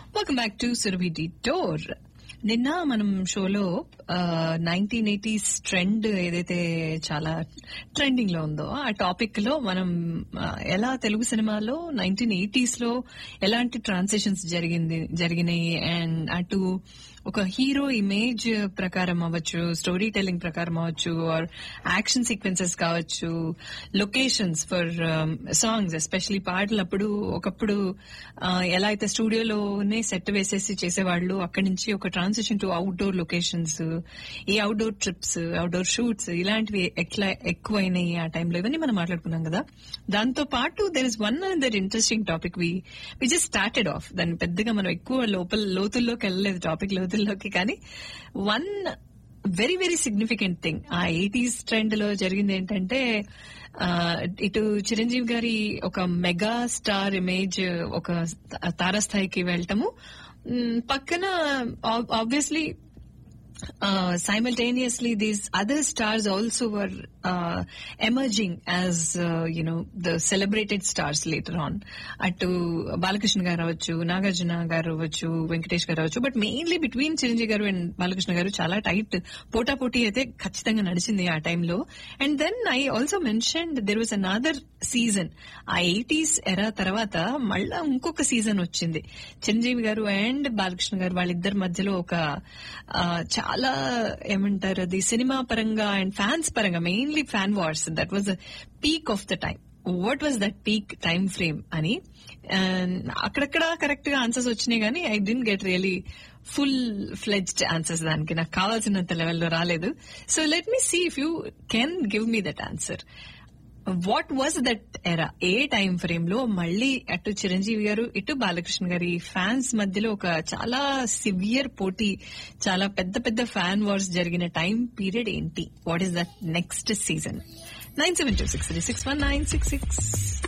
welcome back to Surabhi door నిన్న మనం షోలో నైన్టీన్ ఎయిటీస్ ట్రెండ్ ఏదైతే చాలా ట్రెండింగ్ లో ఉందో ఆ టాపిక్ లో మనం ఆ, ఎలా తెలుగు సినిమాలో నైన్టీన్ ఎయిటీస్ లో ఎలాంటి ట్రాన్సాక్షన్స్ జరిగింది జరిగినాయి అండ్ అటు ఒక హీరో ఇమేజ్ ప్రకారం అవ్వచ్చు స్టోరీ టెల్లింగ్ ప్రకారం అవ్వచ్చు ఆర్ యాక్షన్ సీక్వెన్సెస్ కావచ్చు లొకేషన్స్ ఫర్ సాంగ్స్ ఎస్పెషలీ పాటలప్పుడు ఒకప్పుడు ఆ, ఎలా అయితే స్టూడియోలోనే సెట్ వేసేసి చేసేవాళ్ళు అక్కడి నుంచి ఒక ట్రాన్సిషన్ టు అవుట్డోర్ లొకేషన్స్ ఈ అవుట్డోర్ ట్రిప్స్ అవుట్డోర్ షూట్స్ ఇలాంటివి ఎట్లా ఎక్కువైనాయి ఆ టైంలో ఇవన్నీ మనం మాట్లాడుకున్నాం కదా దాంతో పాటు there is one other interesting topic we we just started off దాన్ని పెద్దగా మనం ఎక్కువ లోపల లోతుల్లోకి వెళ్ళలేదు టాపిక్ లోతుల్లోకి కానీ one very very significant thing ఆ ఎయిటీస్ ట్రెండ్ లో జరిగింది ఏంటంటే ఆ, ఇటు చిరంజీవి గారి ఒక మెగా స్టార్ ఇమేజ్ ఒక తారాస్థాయికి వెళ్ళటము మ్, పక్కన obviously uh, simultaneously these other stars also were uh, emerging as uh, you know the celebrated stars later on అటు బాలకృష్ణ గారు అవ్వచ్చు నాగార్జున గారు అవ్వచ్చు వెంకటేష్ గారు అవ్వచ్చు బట్ మెయిన్లీ బిట్వీన్ చిరంజీవి గారు అండ్ బాలకృష్ణ గారు చాలా టైట్ పోటా పోటీ అయితే ఖచ్చితంగా నడిచింది ఆ టైంలో and then I also mention there was another season ఆ ఎయిటీస్ ఎరా తర్వాత మళ్ళా ఇంకొక సీజన్ వచ్చింది చిరంజీవి గారు అండ్ బాలకృష్ణ గారు వాళ్ళిద్దరి మధ్యలో ఒక ఆ, చాలా ఏమంటారు అది సినిమా పరంగా అండ్ ఫ్యాన్స్ పరంగా mainly fan wars that was peak of the time what was that peak time frame అని And అక్కడక్కడ కరెక్ట్ గా ఆన్సర్స్ వచ్చినాయి కానీ I didn't get really full fledged answers దానికి నాకు కావాల్సినంత లెవెల్లో రాలేదు so let me see if you can give me that answer what was that era ఏ టైం ఫ్రేమ్ లో మళ్ళీ అటు చిరంజీవి గారు ఇటు బాలకృష్ణ గారి ఫ్యాన్స్ మధ్యలో ఒక చాలా సివియర్ పోటీ చాలా పెద్ద పెద్ద ఫ్యాన్ వార్స్ జరిగిన టైం పీరియడ్ ఏంటి what is that next season nine seven two six three six one nine six six